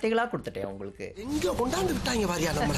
வார்த்தைகளா கொடுத்துட்டேன் உங்களுக்கு எங்க கொண்டாந்து விட்டாங்க பாரியா நம்மள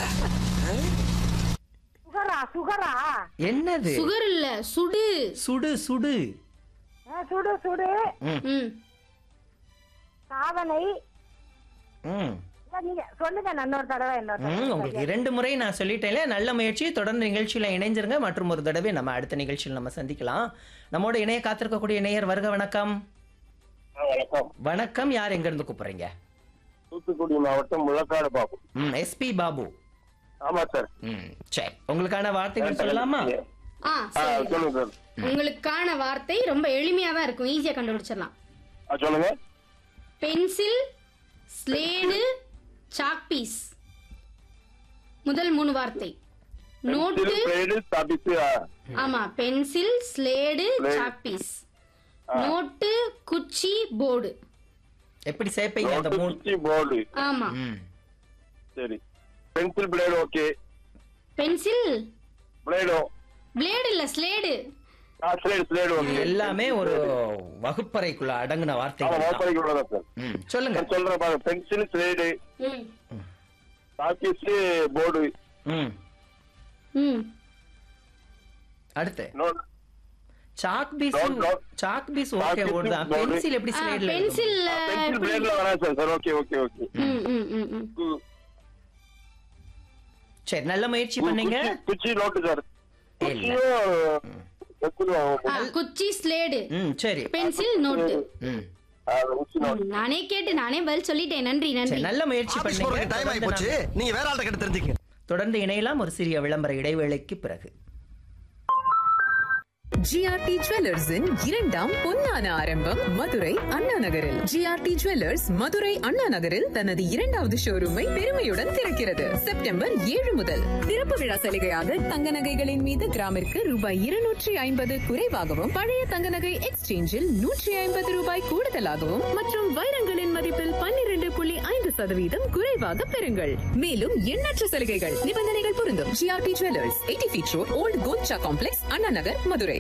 சுகரா சுகரா என்னது சுகர் இல்ல சுடு சுடு சுடு ஆ, சுடு சுடு ம் சாதனை ம் இல்ல, நீங்க சொல்லுங்க நான் இன்னொரு தடவை இன்னொரு ம், தடவை. உங்களுக்கு இரண்டு முறை நான் சொல்லிட்டேன்ல நல்ல முயற்சி தொடர்ந்து நிகழ்ச்சியில இணைஞ்சிருங்க மற்றும் ஒரு தடவை நம்ம அடுத்த நிகழ்ச்சியில் நம்ம சந்திக்கலாம் நம்மோட இணைய காத்திருக்கக்கூடிய இணையர் வருக வணக்கம் வணக்கம் வணக்கம் யார் எங்க இருந்து கூப்பிடுறீங்க தூத்துக்குடி மாவட்டம் முழக்காடு பாபு ம் எஸ்பி பாபு ஆமா சார் ம் சரி உங்களுக்கான வார்த்தைகள் சொல்லலாமா ஆ ஆ, சரி சொல்லுங்க சார் உங்களுக்கான வார்த்தை ரொம்ப எளிமையா தான் இருக்கும் ஈஸியா கண்டுபிடிச்சிடலாம் ஆ, சொல்லுங்க பென்சில் ஸ்லேடு சாக் பீஸ் முதல் மூணு வார்த்தை நோட்டு பிளேடு ஸ்டாபிஸ் ஆமா pencil slate Slate. Chalk piece note குச்சி போர்டு எப்படி சேர்ப்பீங்க அந்த மூணு குச்சி போர்டு ஆமா ம் சரி பென்சில் பிளேடு ஓகே பென்சில் பிளேடோ பிளேடு இல்ல ஸ்லேடு ஆ ஸ்லேடு ஸ்லேடு ஓகே எல்லாமே ஒரு வகுப்பறைக்குள்ள அடங்கின ஆமா வார்த்தைகள் தான். மோசடிக்கு உள்ளதா சார் ம் சொல்லுங்க நான் சொல்றேன் பாருங்க பென்சில் ஸ்லேடு ம் ஸ்டாபிஸ் போர்டு ம் ம் அடுத்து note chalk piece Dot, dot. Chalk piece okay Chalk piece, ஓடுதான் board. பென்சில் எப்படி ஸ்லைட்ல பென்சில் பென்சில் பிளேட்ல வரா sir sir okay okay okay ம் ம் ம் ம் கு- சரி நல்ல முயற்சி பண்ணீங்க குச்சி- குச்சி நோட்டு சார் இல்ல. குச்சியும் பென்சிலும் ஆ, குச்சி ஸ்லேடு ம் சரி பென்சில் நோட்டு ம் ஆ, குச்சி நோட்டு ம், நானே கேட்டு நானே பதில் சொல்லிட்டேன் நன்றி நன்றி சரி நல்ல முயற்சி ஆபீஸ் போறதுக்கு டைம் ஆகி பண்ணீங்க போச்சு நீங்க வேற ஆள்கிட்ட கேட்டு தெரிஞ்சுக்க தொடர்ந்து இணையலாம் ஒரு சிறிய விளம்பர இடைவேளைக்கு பிறகு ஜிஆர்டி ஜுவல்லர்ஸின் இரண்டாம் பொன்னான ஆரம்பம் மதுரை அண்ணா நகரில் ஜிஆர்டி ஜுவல்லர்ஸ் மதுரை அண்ணா நகரில் தனது இரண்டாவது ஷோரூமை பெருமையுடன் திறக்கிறது செப்டம்பர் ஏழு முதல் திறப்பு விழா சலுகையாக தங்க நகைகளின் மீது கிராமிற்கு ரூபாய் இருநூற்றி ஐம்பது குறைவாகவும் பழைய தங்க நகை எக்ஸ்சேஞ்சில் நூற்றி ஐம்பது ரூபாய் கூடுதலாகவும் மற்றும் வைரங்களின் மதிப்பில் பன்னிரண்டு புள்ளி ஐந்து சதவீதம் குறைவாக பெறுங்கள் மேலும் எண்ணற்ற சலுகைகள் நிபந்தனைகள் பொருந்தும் GRT jewellers eighty feet road old Kolcha complex Anna Nagar Madurai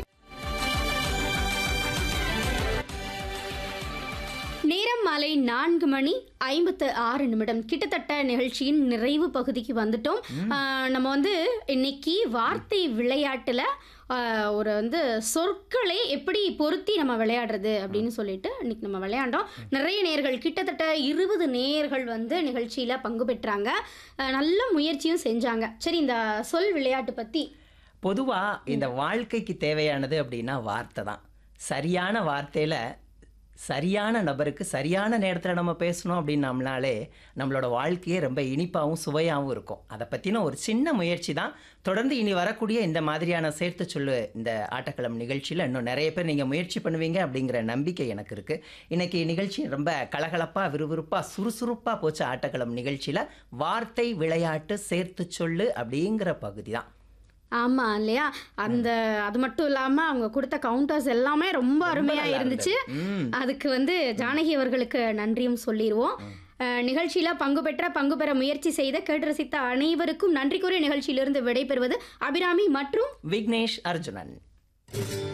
நேரம் மாலை நான்கு மணி ஐம்பத்து ஆறு நிமிடம் கிட்டத்தட்ட நிகழ்ச்சியின் நிறைவு பகுதிக்கு வந்துட்டோம் ஆ, நம்ம வந்து இன்னைக்கு வார்த்தை விளையாட்டுல ஆ, ஒரு வந்து சொற்களை எப்படி பொருத்தி நம்ம விளையாடுறது அப்படின்னு சொல்லிட்டு இன்னைக்கு நம்ம விளையாண்டோம் நிறைய நேர்கள் கிட்டத்தட்ட இருபது நேர்கள் வந்து நிகழ்ச்சியில பங்கு பெற்றாங்க ஆ, நல்ல முயற்சியும் செஞ்சாங்க சரி இந்த சொல் விளையாட்டு பத்தி பொதுவா இந்த வாழ்க்கைக்கு தேவையானது அப்படின்னா வார்த்தை தான் சரியான வார்த்தையில சரியான நபருக்கு சரியான நேரத்தில் நம்ம பேசணும் அப்படின்னம்னாலே நம்மளோட வாழ்க்கையே ரொம்ப இனிப்பாகவும் சுவையாகவும் இருக்கும் அதை பற்றின ஒரு சின்ன முயற்சி தான் தொடர்ந்து இனி வரக்கூடிய இந்த மாதிரியான சேர்த்து சொல்லு இந்த ஆட்டக்களம் நிகழ்ச்சியில் இன்னும் நிறைய பேர் நீங்கள் முயற்சி பண்ணுவீங்க அப்படிங்கிற நம்பிக்கை எனக்கு இருக்குது இன்னைக்கு நிகழ்ச்சி ரொம்ப கலகலப்பாக விறுவிறுப்பாக சுறுசுறுப்பாக போச்சு ஆட்டக்களம் நிகழ்ச்சியில் வார்த்தை விளையாட்டு சேர்த்து சொல்லு அப்படிங்கிற பகுதி தான் ஆமா இல்லையா அந்த அது மட்டும் இல்லாம அவங்க கொடுத்த கவுண்டர்ஸ் எல்லாமே ரொம்ப அருமையா நல்லா இருந்துச்சு இருந்தது. ம். அதுக்கு வந்து ஜானகி அவர்களுக்கு நன்றியும் சொல்லிடுவோம் அஹ், நிகழ்ச்சியில பங்கு பெற்ற பங்கு பெற முயற்சி செய்த கேட்டு ரசித்த அனைவருக்கும் நன்றி கூறிய நிகழ்ச்சியிலிருந்து விடைபெறுவது அபிராமி மற்றும் விக்னேஷ் அர்ஜுனன்